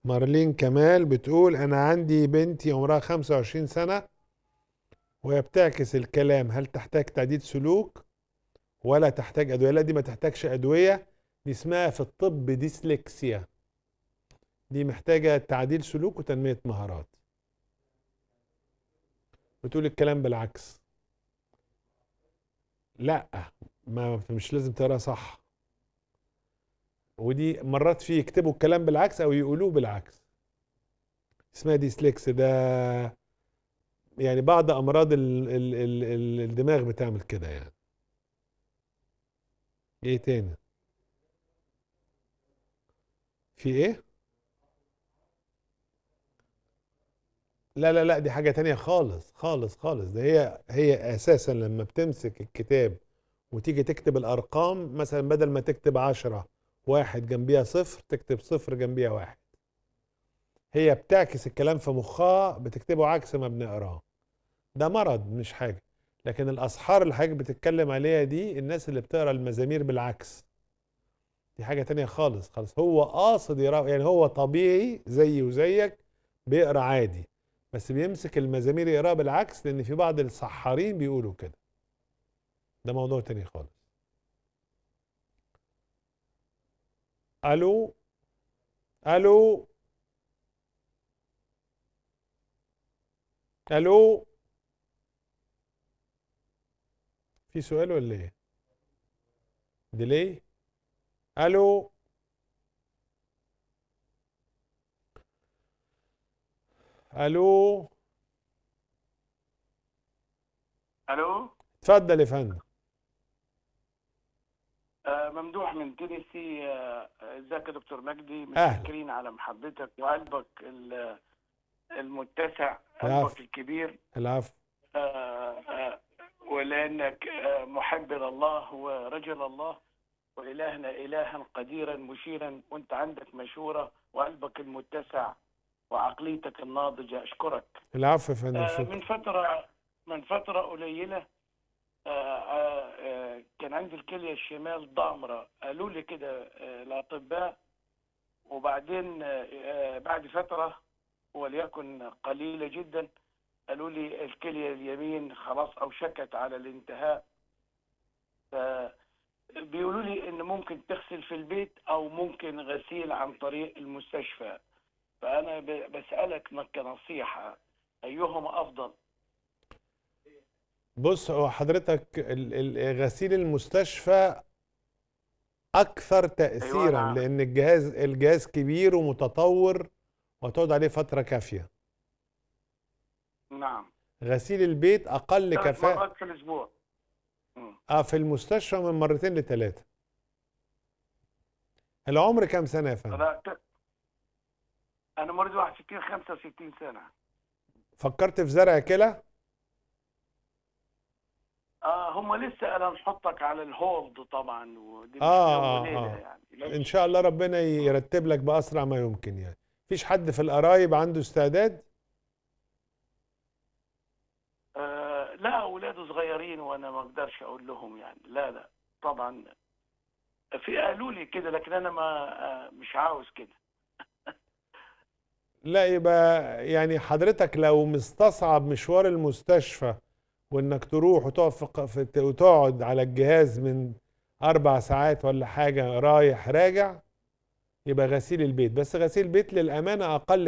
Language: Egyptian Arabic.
مارلين كمال بتقول انا عندي بنتي عمرها 25 سنة وهي بتعكس الكلام هل تحتاج تعديل سلوك ولا تحتاج ادوية لا دي ما تحتاجش ادوية دي اسمها في الطب ديسلكسيا دي محتاجة تعديل سلوك وتنمية مهارات بتقول الكلام بالعكس لا ما مش لازم تقرا صح ودي مرات في يكتبوا الكلام بالعكس او يقولوه بالعكس اسمها ديسلكس ده يعني بعض امراض ال ال ال ال الدماغ بتعمل كده يعني ايه تاني في ايه لا لا لا دي حاجة تانية خالص خالص خالص ده هي هي اساسا لما بتمسك الكتاب وتيجي تكتب الارقام مثلا بدل ما تكتب عشرة واحد جنبيها صفر تكتب صفر جنبيها واحد هي بتعكس الكلام في مخها بتكتبه عكس ما بنقراه ده مرض مش حاجة لكن الأسحار اللي حضرتك بتتكلم عليها دي الناس اللي بتقرا المزامير بالعكس دي حاجة تانية خالص خالص هو قاصد يقرا يعني هو طبيعي زيي وزيك بيقرا عادي بس بيمسك المزامير يقراها بالعكس لأن في بعض السحارين بيقولوا كده ده موضوع تاني خالص الو الو الو في سؤال ولا ايه ديلي الو الو الو اتفضل يا فندم آه، ممدوح من تينيسي آه، ازيك يا دكتور مجدي أهلا. متشكرين على محبتك وقلبك ال- المتسع العفو. قلبك الكبير العفو آه، آه، ولانك آه، محب لله ورجل الله والهنا الها قديرا مشيرا وانت عندك مشوره وقلبك المتسع وعقليتك الناضجه اشكرك العفو يا فندم آه، شكرا من فترة من فترة قليلة آه، آه، آه، كان عندي الكلية الشمال ضامرة قالوا لي كده آه، الأطباء وبعدين آه، آه، بعد فترة وليكن قليلة جدا قالوا لي الكلية اليمين خلاص أوشكت على الانتهاء ف- بيقولوا لي إن ممكن تغسل في البيت أو ممكن غسيل عن طريق المستشفى فأنا ب- بسألك كنصيحة أيهما أفضل؟ بص هو حضرتك ال- ال- غسيل المستشفى اكثر تاثيرا نعم. لان الجهاز الجهاز كبير ومتطور وتقعد عليه فتره كافيه نعم غسيل البيت اقل ثلاث كفاءه مرات في الاسبوع مم. اه في المستشفى من مرتين لثلاثه العمر كام سنه يا فندم انا ت- انا مريض 61 65 سنه فكرت في زرع كلى اه هم لسه انا نحطك على الهولد طبعا ودي مش آه، يوم آه، وليله آه. يعني ان شاء الله ربنا يرتب لك باسرع ما يمكن يعني مفيش حد في القرايب عنده استعداد آه لا اولاده صغيرين وانا ما اقدرش اقول لهم يعني لا لا طبعا في قالوا لي كده لكن انا ما آه مش عاوز كده لا يبقى يعني حضرتك لو مستصعب مشوار المستشفى وانك تروح وتقف في ق- في وتقعد على الجهاز من اربع ساعات ولا حاجه رايح راجع يبقى غسيل البيت بس غسيل البيت للامانه اقل